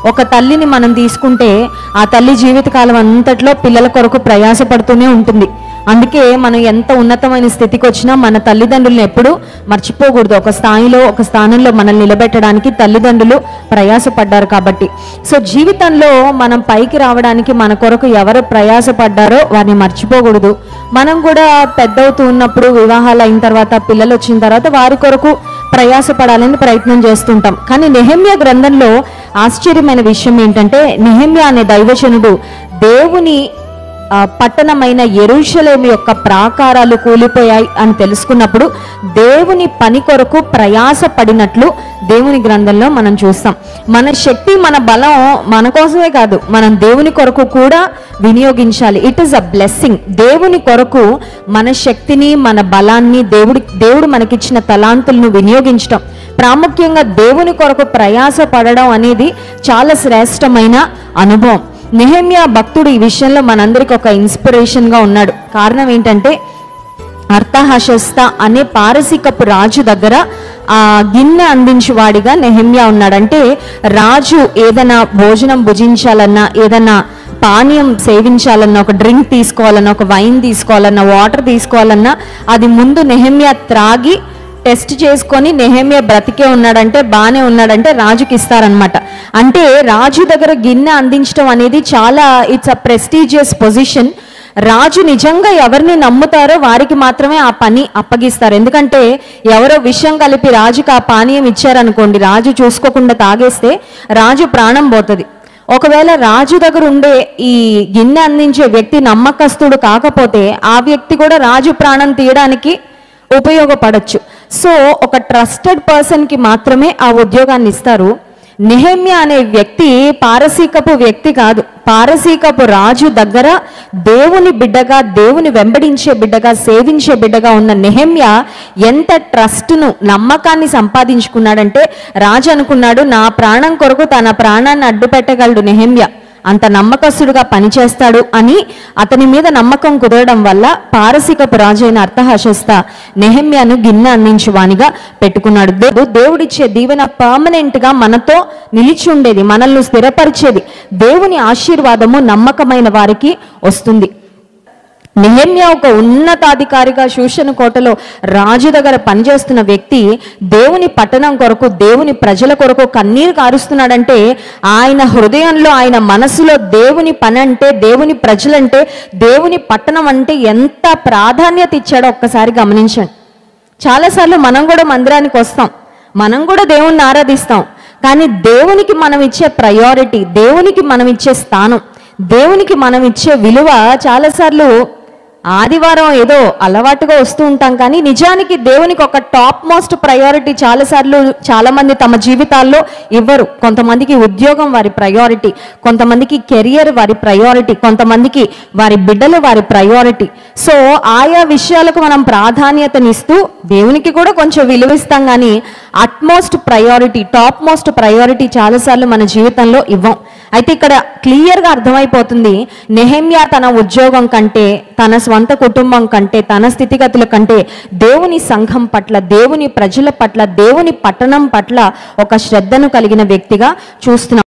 ఒక తల్లిని మనం తీసుకుంటే ఆ తల్లి జీవితకాలం అంతట్లో పిల్లల కొరకు ప్రయాసపడుతూనే ఉంటుంది అందుకే మనం ఎంత ఉన్నతమైన స్థితికి వచ్చినా మన తల్లిదండ్రులను ఎప్పుడూ మర్చిపోకూడదు ఒక స్థాయిలో ఒక స్థానంలో మనల్ని నిలబెట్టడానికి తల్లిదండ్రులు ప్రయాసపడ్డారు కాబట్టి సో జీవితంలో మనం పైకి రావడానికి మన కొరకు ఎవరు ప్రయాసపడ్డారో వారిని మర్చిపోకూడదు మనం కూడా పెద్దవుతూ ఉన్నప్పుడు వివాహాలు అయిన తర్వాత పిల్లలు వచ్చిన తర్వాత వారి కొరకు ప్రయాసపడాలని ప్రయత్నం చేస్తుంటాం కానీ నెహమ్య గ్రంథంలో ఆశ్చర్యమైన విషయం ఏంటంటే నెహమ్య అనే దైవజనుడు దేవుని ఆ, పట్టణమైన ఎరుషలేము యొక్క ప్రాకారాలు కూలిపోయాయి అని తెలుసుకున్నప్పుడు దేవుని పని కొరకు ప్రయాస పడినట్లు దేవుని గ్రంథంలో మనం చూస్తాం మన శక్తి మన బలం మన కోసమే కాదు మనం దేవుని కొరకు కూడా వినియోగించాలి ఇట్ ఈస్ అ బ్లెస్సింగ్ దేవుని కొరకు మన శక్తిని మన బలాన్ని దేవుడి దేవుడు మనకిచ్చిన తలాంతులను వినియోగించడం ప్రాముఖ్యంగా దేవుని కొరకు ప్రయాస పడడం అనేది చాలా శ్రేష్టమైన అనుభవం నెహమ్యా భక్తుడు ఈ విషయంలో మనందరికి ఒక ఇన్స్పిరేషన్ గా ఉన్నాడు కారణం ఏంటంటే అర్థహశస్త అనే పారసీకపు రాజు దగ్గర ఆ గిన్నె అందించువాడిగా నెహమ్యా ఉన్నాడు అంటే రాజు ఏదైనా భోజనం భుజించాలన్నా ఏదైనా పానీయం సేవించాలన్నా ఒక డ్రింక్ తీసుకోవాలన్నా ఒక వైన్ తీసుకోవాలన్నా వాటర్ తీసుకోవాలన్నా అది ముందు నెహమ్యా త్రాగి టెస్ట్ చేసుకొని నెహమ్య బ్రతికే ఉన్నాడంటే బాగానే ఉన్నాడంటే రాజుకి ఇస్తారనమాట అంటే రాజు దగ్గర గిన్నె అందించడం అనేది చాలా it's a prestigious position Raju నిజంగా ఎవరిని నమ్ముతారో వారికి మాత్రమే ఆ పని అప్పగిస్తారు ఎందుకంటే ఎవరో విషయం కలిపి రాజుకి ఆ పానీయం ఇచ్చారనుకోండి రాజు చూసుకోకుండా తాగేస్తే రాజు ప్రాణం పోతుంది ఒకవేళ రాజు దగ్గర ఉండే ఈ గిన్నె అందించే వ్యక్తి నమ్మకస్తుడు కాకపోతే ఆ వ్యక్తి కూడా రాజు ప్రాణం తీయడానికి ఉపయోగపడచ్చు సో ఒక ట్రస్టెడ్ పర్సన్కి మాత్రమే ఆ ఉద్యోగాన్ని ఇస్తారు నెహమ్య అనే వ్యక్తి పారసీకపు వ్యక్తి కాదు పారసీకపు రాజు దగ్గర దేవుని బిడ్డగా దేవుని వెంబడించే బిడ్డగా సేవించే బిడ్డగా ఉన్న నెహమ్య ఎంత ట్రస్ట్ను నమ్మకాన్ని సంపాదించుకున్నాడంటే రాజు అనుకున్నాడు నా ప్రాణం కొరకు తన ప్రాణాన్ని అడ్డు పెట్టగలడు నెహమ్య అంత నమ్మకస్తుడుగా పనిచేస్తాడు అని అతని మీద నమ్మకం కుదరడం వల్ల పారసికపు రాజైన అర్థహశస్త నెహమ్యాను గిన్నె అందించువానిగా పెట్టుకున్నాడు దేవుడు దేవుడిచ్చే దీవెన పర్మనెంట్ గా మనతో నిలిచి ఉండేది మనల్ని స్థిరపరిచేది దేవుని ఆశీర్వాదము నమ్మకమైన వారికి వస్తుంది నెహమ్యా ఒక ఉన్నతాధికారిగా శూషణ కోటలో రాజు దగ్గర పనిచేస్తున్న వ్యక్తి దేవుని పట్టణం కొరకు దేవుని ప్రజల కొరకు కన్నీరు కారుస్తున్నాడంటే ఆయన హృదయంలో ఆయన మనసులో దేవుని పని అంటే దేవుని ప్రజలంటే దేవుని పట్టణం అంటే ఎంత ప్రాధాన్యత ఇచ్చాడో ఒక్కసారి గమనించండి చాలాసార్లు మనం కూడా మందిరానికి వస్తాం మనం కూడా దేవుణ్ణి ఆరాధిస్తాం కానీ దేవునికి మనం ఇచ్చే ప్రయారిటీ దేవునికి మనం ఇచ్చే స్థానం దేవునికి మనం ఇచ్చే విలువ చాలాసార్లు ఆదివారం ఏదో అలవాటుగా వస్తూ ఉంటాం కానీ నిజానికి దేవునికి ఒక టాప్ మోస్ట్ ప్రయారిటీ చాలాసార్లు చాలా మంది తమ జీవితాల్లో ఇవ్వరు కొంతమందికి ఉద్యోగం వారి ప్రయారిటీ కొంతమందికి కెరియర్ వారి ప్రయారిటీ కొంతమందికి వారి బిడ్డలు వారి ప్రయారిటీ సో ఆయా విషయాలకు మనం ప్రాధాన్యతనిస్తూ దేవునికి కూడా కొంచెం విలువ ఇస్తాం కానీ utmost priority top most priority చాలాసార్లు మన జీవితంలో ఇవ్వం అయితే ఇక్కడ క్లియర్గా అర్థమైపోతుంది నెహమ్యా తన ఉద్యోగం కంటే తన స్వంత కుటుంబం కంటే తన స్థితిగతుల కంటే దేవుని సంఘం పట్ల దేవుని ప్రజల పట్ల దేవుని పట్టణం పట్ల ఒక శ్రద్ధను కలిగిన వ్యక్తిగా చూస్తున్నాం